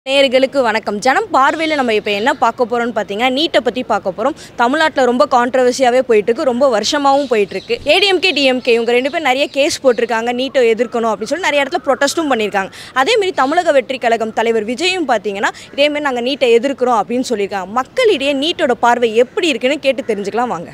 நேயர்களுக்கு வணக்கம் ஜனம் பார்வையில் நம்ம இப்போ என்ன பார்க்க போகிறோம்னு பார்த்தீங்கன்னா நீட்டை பற்றி பார்க்க போகிறோம் தமிழ்நாட்டில் ரொம்ப கான்ட்ரவர்சியாகவே போயிட்டுருக்கு ரொம்ப வருஷமாகவும் போயிட்டுருக்கு ஏடிஎம்கே டிஎம்கே இவங்க ரெண்டு பேரும் நிறைய கேஸ் போட்டிருக்காங்க நீட்டை எதிர்க்கணும் அப்படின்னு சொல்லி நிறைய இடத்துல ப்ரொட்டஸ்ட்டும் பண்ணியிருக்காங்க அதேமாரி தமிழக வெற்றி கழகம் தலைவர் விஜயும் பார்த்தீங்கன்னா இதேமாரி நாங்கள் நீட்டை எதிர்க்கிறோம் அப்படின்னு சொல்லியிருக்காங்க மக்களிடையே நீட்டோட பார்வை எப்படி இருக்குன்னு கேட்டு தெரிஞ்சுக்கலாம் வாங்க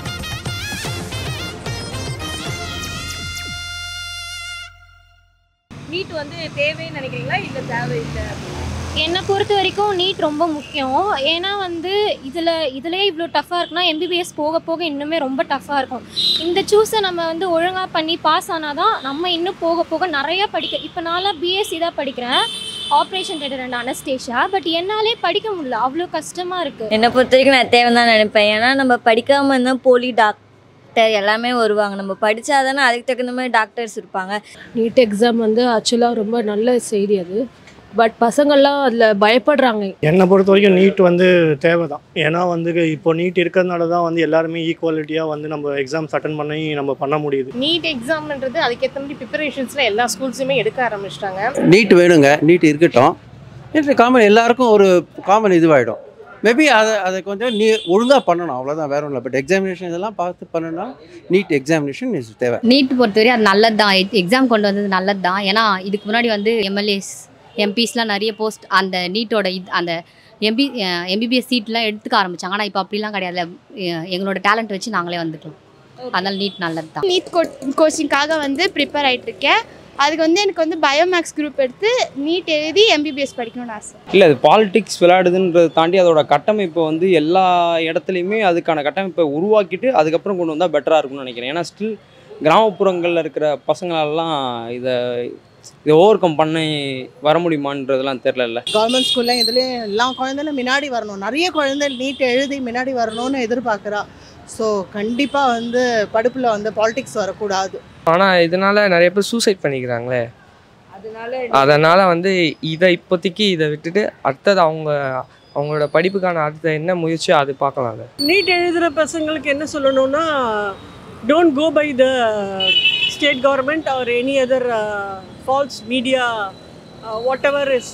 நீட் வந்து தேவைன்னு நினைக்கிறீங்களா இல்லை தேவையில்லை என்னை பொறுத்த வரைக்கும் நீட் ரொம்ப முக்கியம் ஏன்னா வந்து இதில் இதுலேயே இவ்வளோ டஃப்பாக இருக்குன்னா எம்பிபிஎஸ் போக போக இன்னுமே ரொம்ப டஃப்பாக இருக்கும் இந்த சூஸை நம்ம வந்து ஒழுங்காக பண்ணி பாஸ் ஆனால் தான் நம்ம இன்னும் போக போக நிறையா படிக்க இப்போ நான்லாம் பிஎஸ்சி தான் படிக்கிறேன் operation theatre and anaesthesia but என்னாலே படிக்க முடியல அவ்வளோ கஷ்டமாக இருக்குது என்னை பொறுத்த வரைக்கும் நான் தேவை தான் நினைப்பேன் ஏன்னா நம்ம படிக்காமல் இருந்தால் போலி டாக்டர் எல்லாமே வருவாங்க நம்ம படித்தாதானே அதுக்கு தகுந்த மாதிரி டாக்டர்ஸ் இருப்பாங்க நீட் எக்ஸாம் வந்து ஆக்சுவலாக ரொம்ப நல்ல செய்தி அது பட் பசங்கள்லாம் அதில் பயப்படுறாங்க என்னை பொறுத்த வரைக்கும் நீட் வந்து தேவை தான் ஏன்னா வந்து இப்போ நீட் இருக்கிறதுனால தான் வந்து எல்லாருமே ஈக்குவாலிட்டியாக வந்து நம்ம எக்ஸாம்ஸ் அட்டன் பண்ணி நம்ம பண்ண முடியுது நீட் எக்ஸாம்ன்றது அதுக்கேற்ற மாதிரி ப்ரிப்பரேஷன்ஸில் எல்லா ஸ்கூல்ஸுமே எடுக்க ஆரம்பிச்சிட்டாங்க நீட் வேணுங்க நீட் இருக்கட்டும் நீட் காமன் எல்லாருக்கும் ஒரு காமன் இதுவாகிடும் மேபி அதை அதை கொஞ்சம் நீ ஒழுங்காக பண்ணணும் அவ்வளோதான் வேற ஒன்றும் இல்லை பட் எக்ஸாமினேஷன் இதெல்லாம் பார்த்து பண்ணணும்னா நீட் எக்ஸாமினேஷன் இஸ் தேவை நீட் பொறுத்தவரை அது நல்லது தான் எக்ஸாம் கொண்டு வந்தது நல்லது தான் ஏன்னா இதுக்கு முன்னாடி வந்து எம்எல்ஏஸ் எம்பிஸ்லாம் நிறைய போஸ்ட் அந்த நீட்டோட இது அந்த எம்பி எம்பிபிஎஸ் சீட்லாம் எடுத்துக்க ஆரம்பிச்சாங்க ஆனால் இப்போ அப்படிலாம் கிடையாது எ- எங்களோட டேலண்ட் வச்சு நாங்களே வந்துக்கலாம் அதனால நீட் நல்லது தான் நீட் கோச்சிங்காக வந்து ப்ரிப்பேர் ஆகிட்டு இருக்கேன் அதுக்கு வந்து எனக்கு வந்து பயோமேக்ஸ் குரூப் எடுத்து நீட் எழுதி எம்பிபிஎஸ் படிக்கணும்னு ஆசை இல்லை அது பாலிடிக்ஸ் விளையாடுதுன்றதை தாண்டி அதோட கட்டமைப்பை வந்து எல்லா இடத்துலையுமே அதுக்கான கட்டமைப்பை உருவாக்கிட்டு அதுக்கப்புறம் கொண்டு வந்தால் பெட்டராக இருக்கும்னு நினைக்கிறேன் ஏன்னா ஸ்டில் கிராமப்புறங்களில் இருக்கிற பசங்களெல்லாம் இதை இதை ஓவர் கம் பண்ணி வர முடியுமான்றதெல்லாம் தெரில கவர்மெண்ட் ஸ்கூல்ல இதுலேயும் எல்லா குழந்தைகளும் முன்னாடி வரணும் நிறைய குழந்தை நீட் எழுதி முன்னாடி வரணும்னு எதிர்பார்க்குறா ஸோ கண்டிப்பாக வந்து படிப்பில் வந்து பாலிடிக்ஸ் வரக்கூடாது ஆனால் இதனால நிறைய பேர் சூசைட் பண்ணிக்கிறாங்களே அதனால வந்து இதை இப்போதைக்கு இதை விட்டுட்டு அடுத்தது அவங்க அவங்களோட படிப்புக்கான அடுத்த என்ன முயற்சியோ அது பார்க்கலாம் அதை நீட் எழுதுகிற பசங்களுக்கு என்ன சொல்லணும்னா don't go by the state government or any other false media whatever is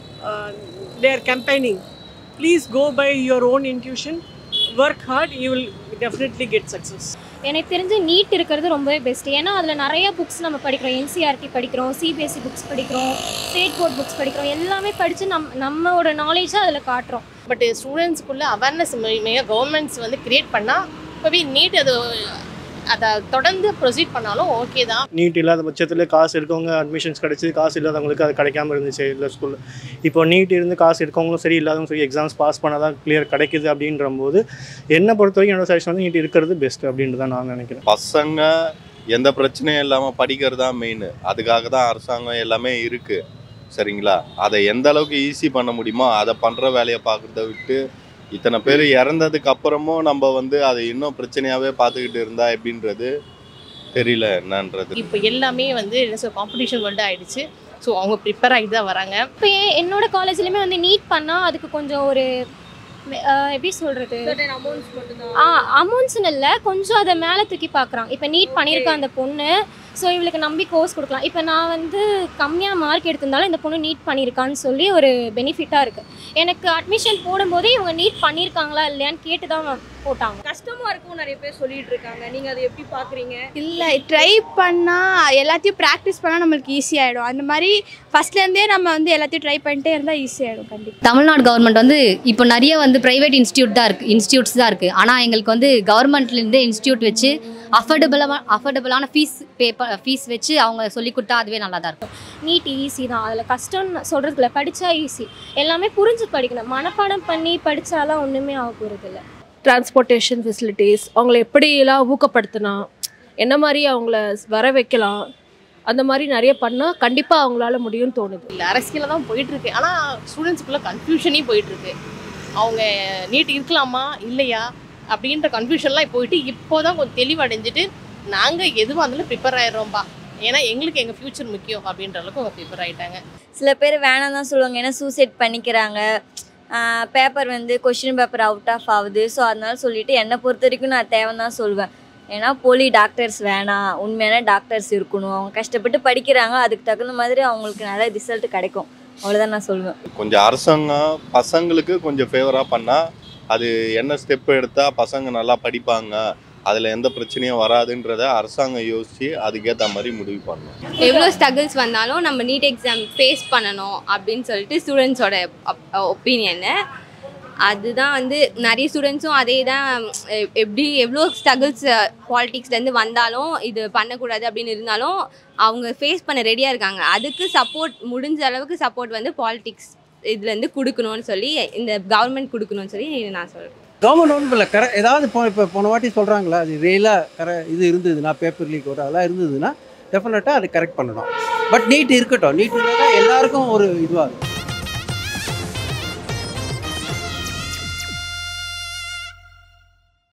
there campaigning please go by your own intuition work hard you will definitely get success எனக்கு தெரிஞ்சு நீட் இருக்கிறது ரொம்பவே best ஏன்னா அதில் நிறைய books நம்ம படிக்கிறோம் NCERT படிக்கிறோம் சிபிஎஸ்சி புக்ஸ் படிக்கிறோம் ஸ்டேட் போர்ட் புக்ஸ் படிக்கிறோம் எல்லாமே படித்து நம் நம்மளோட நாலேஜை அதில் காட்டுறோம் பட் ஸ்டூடெண்ட்ஸ்க்குள்ள அவேர்னஸ் மிக கவர்மெண்ட்ஸ் வந்து கிரியேட் பண்ணால் இப்போவே நீட் அது அதை தொடர்ந்து ப்ரொசீட் பண்ணாலும் ஓகே தான் நீட் இல்லாத பட்சத்தில் காசு இருக்கவங்க அட்மிஷன்ஸ் கிடச்சி காசு இல்லாதவங்களுக்கு அது கிடைக்காம இருந்துச்சு இல்லை ஸ்கூலில் இப்போ நீட் இருந்து காசு இருக்கவங்களும் சரி இல்லாதவங்க சரி எக்ஸாம்ஸ் பாஸ் பண்ணால் தான் கிளியர் கிடைக்குது அப்படின்ற போது என்னை பொறுத்த வரைக்கும் என்னோட சஜஷன் வந்து நீட் இருக்கிறது பெஸ்ட் அப்படின்னு தான் நான் நினைக்கிறேன் பசங்க எந்த பிரச்சனையும் இல்லாமல் படிக்கிறது தான் மெயின் அதுக்காக தான் அரசாங்கம் எல்லாமே இருக்குது சரிங்களா அதை எந்த அளவுக்கு ஈஸி பண்ண முடியுமோ அதை பண்ணுற வேலையை பார்க்குறத விட்டு இத்தனை பேர் இறந்ததுக்கு அப்புறமும் நம்ம வந்து அதை இன்னும் பிரச்சனையாகவே பார்த்துக்கிட்டு இருந்தா எப்படின்றது தெரியல என்னன்றது இப்போ எல்லாமே வந்து என்ன சொல் காம்படிஷன் வேர்ல்டு ஆயிடுச்சு ஸோ அவங்க ப்ரிப்பேர் ஆகிட்டு தான் வராங்க இப்போ ஏன் என்னோட காலேஜ்லையுமே வந்து நீட் பண்ணால் அதுக்கு கொஞ்சம் ஒரு அஹ், எப்படி சொல்கிறது ஆ அமௌண்ட்ஸ்னு இல்லை கொஞ்சம் அதை மேலே தூக்கி பார்க்குறான் இப்போ நீட் பண்ணியிருக்க அந்த பொண்ணு ஸோ இவளுக்கு நம்பி கோர்ஸ் கொடுக்கலாம் இப்போ நான் வந்து கம்மியாக மார்க் எடுத்திருந்தாலும் இந்த பொண்ணு நீட் பண்ணியிருக்கான்னு சொல்லி ஒரு பெனிஃபிட்டாக இருக்குது எனக்கு அட்மிஷன் போடும்போதே இவங்க நீட் பண்ணியிருக்காங்களா இல்லையான்னு கேட்டு தான் போட்டாங்க கஷ்டமாக இருக்கும் நிறைய பேர் சொல்லிட்டு இருக்காங்க நீங்கள் அதை எப்படி பார்க்குறீங்க இல்லை ட்ரை பண்ணால் எல்லாத்தையும் ப்ராக்டிஸ் பண்ணால் நம்மளுக்கு ஈஸியாகிடும் அந்த மாதிரி ஃபஸ்ட்லேருந்தே நம்ம வந்து எல்லாத்தையும் ட்ரை பண்ணிட்டே இருந்தால் ஈஸியாகிடும் கண்டிப்பாக தமிழ்நாடு கவர்மெண்ட் வந்து இப்போ நிறைய வந்து ப்ரைவேட் இன்ஸ்டியூட் தான் இருக்குது இன்ஸ்டியூட்ஸ் தான் இருக்குது ஆனால் எங்களுக்கு வந்து கவர்மெண்ட்லேருந்து இன்ஸ்டியூட் வச்சு அஃபோர்டபுளாக அஃபோர்டபுளான ஃபீஸ் பே ஃபீஸ் வச்சு அவங்க சொல்லி கொடுத்தா அதுவே நல்லா தான் இருக்கும் நீட் ஈஸி தான் அதில் கஷ்டம்னு சொல்கிறதுல படித்தா ஈஸி எல்லாமே புரிஞ்சு படிக்கணும் மனப்பாடம் பண்ணி படித்தாலாம் ஒன்றுமே ஆக போகிறது இல்லை டிரான்ஸ்போர்ட்டேஷன் ஃபெசிலிட்டிஸ் அவங்கள எப்படியெல்லாம் ஊக்கப்படுத்தினா என்ன மாதிரி அவங்கள வர வைக்கலாம் அந்த மாதிரி நிறைய பண்ணால் கண்டிப்பாக அவங்களால முடியும்னு தோணுது இல்லை அரசியலில் தான் போயிட்டுருக்கு ஆனால் ஸ்டூடெண்ட்ஸ்க்குள்ளே கன்ஃபியூஷனே போயிட்டுருக்கு அவங்க நீட் இருக்கலாமா இல்லையா அப்படின்ற கன்ஃபியூஷன்லாம் போயிட்டு இப்போ தான் கொஞ்சம் தெளிவடைஞ்சிட்டு நாங்கள் எதுவாக இருந்தாலும் ப்ரிப்பேர் ஆயிடுறோம்ப்பா ஏன்னா எங்களுக்கு எங்கள் ஃப்யூச்சர் முக்கியம் அப்படின்ற அளவுக்கு அவங்க ப்ரிப்பேர் ஆகிட்டாங்க சில பேர் வேணாம் தான் சொல்லுவாங்க ஏன்னா சூசைட் பண்ணிக்கிறாங்க பேப்பர் வந்து கொஷின் பேப்பர் அவுட் ஆஃப் ஆகுது ஸோ அதனால சொல்லிட்டு என்னை பொறுத்த வரைக்கும் நான் தேவைன்னு தான் சொல்லுவேன் ஏன்னா போலி டாக்டர்ஸ் வேணாம் உண்மையான டாக்டர்ஸ் இருக்கணும் அவங்க கஷ்டப்பட்டு படிக்கிறாங்க அதுக்கு தகுந்த மாதிரி அவங்களுக்கு நல்ல ரிசல்ட் கிடைக்கும் அவ்வளோதான் நான் சொல்லுவேன் கொஞ்சம் அரசாங்கம் பசங்களுக்கு கொஞ்சம் ஃபேவராக பண்ணால் அது என்ன ஸ்டெப் எடுத்தால் பசங்க நல்லா படிப்பாங்க அதில் எந்த பிரச்சனையும் வராதுன்றத அரசாங்கம் யோசித்து அதுக்கேற்ற மாதிரி முடிவு பண்ணணும் எவ்வளோ ஸ்ட்ரகிள்ஸ் வந்தாலும் நம்ம நீட் எக்ஸாம் ஃபேஸ் பண்ணணும் அப்படின்னு சொல்லிட்டு ஸ்டூடெண்ட்ஸோட ஒப்பீனியனு அதுதான் வந்து நிறைய ஸ்டூடெண்ட்ஸும் அதே தான் எ- எப்படி எவ்வளோ ஸ்ட்ரகிள்ஸ் பாலிட்டிக்ஸ்லேருந்து வந்தாலும் இது பண்ணக்கூடாது அப்படின்னு இருந்தாலும் அவங்க ஃபேஸ் பண்ண ரெடியாக இருக்காங்க அதுக்கு சப்போர்ட் முடிஞ்ச அளவுக்கு சப்போர்ட் வந்து பாலிட்டிக்ஸ் இதுலேருந்து கொடுக்கணும்னு சொல்லி இந்த கவர்மெண்ட் கொடுக்கணும்னு சொல்லி நான் சொல்கிறேன் கவர்மெண்ட் ஒன்றும் இல்லை கரெக்ட் ஏதாவது இப்போ இப்போ போன வாட்டி சொல்கிறாங்களா அது ரியலாக கர இது இருந்ததுன்னா பேப்பர் லீக் ஒரு அதெல்லாம் இருந்ததுன்னா டெஃபினட்டாக அது கரெக்ட் பண்ணணும் பட் நீட் இருக்கட்டும் நீட் இருந்தால் தான் எல்லாருக்கும் ஒரு இதுவாகும்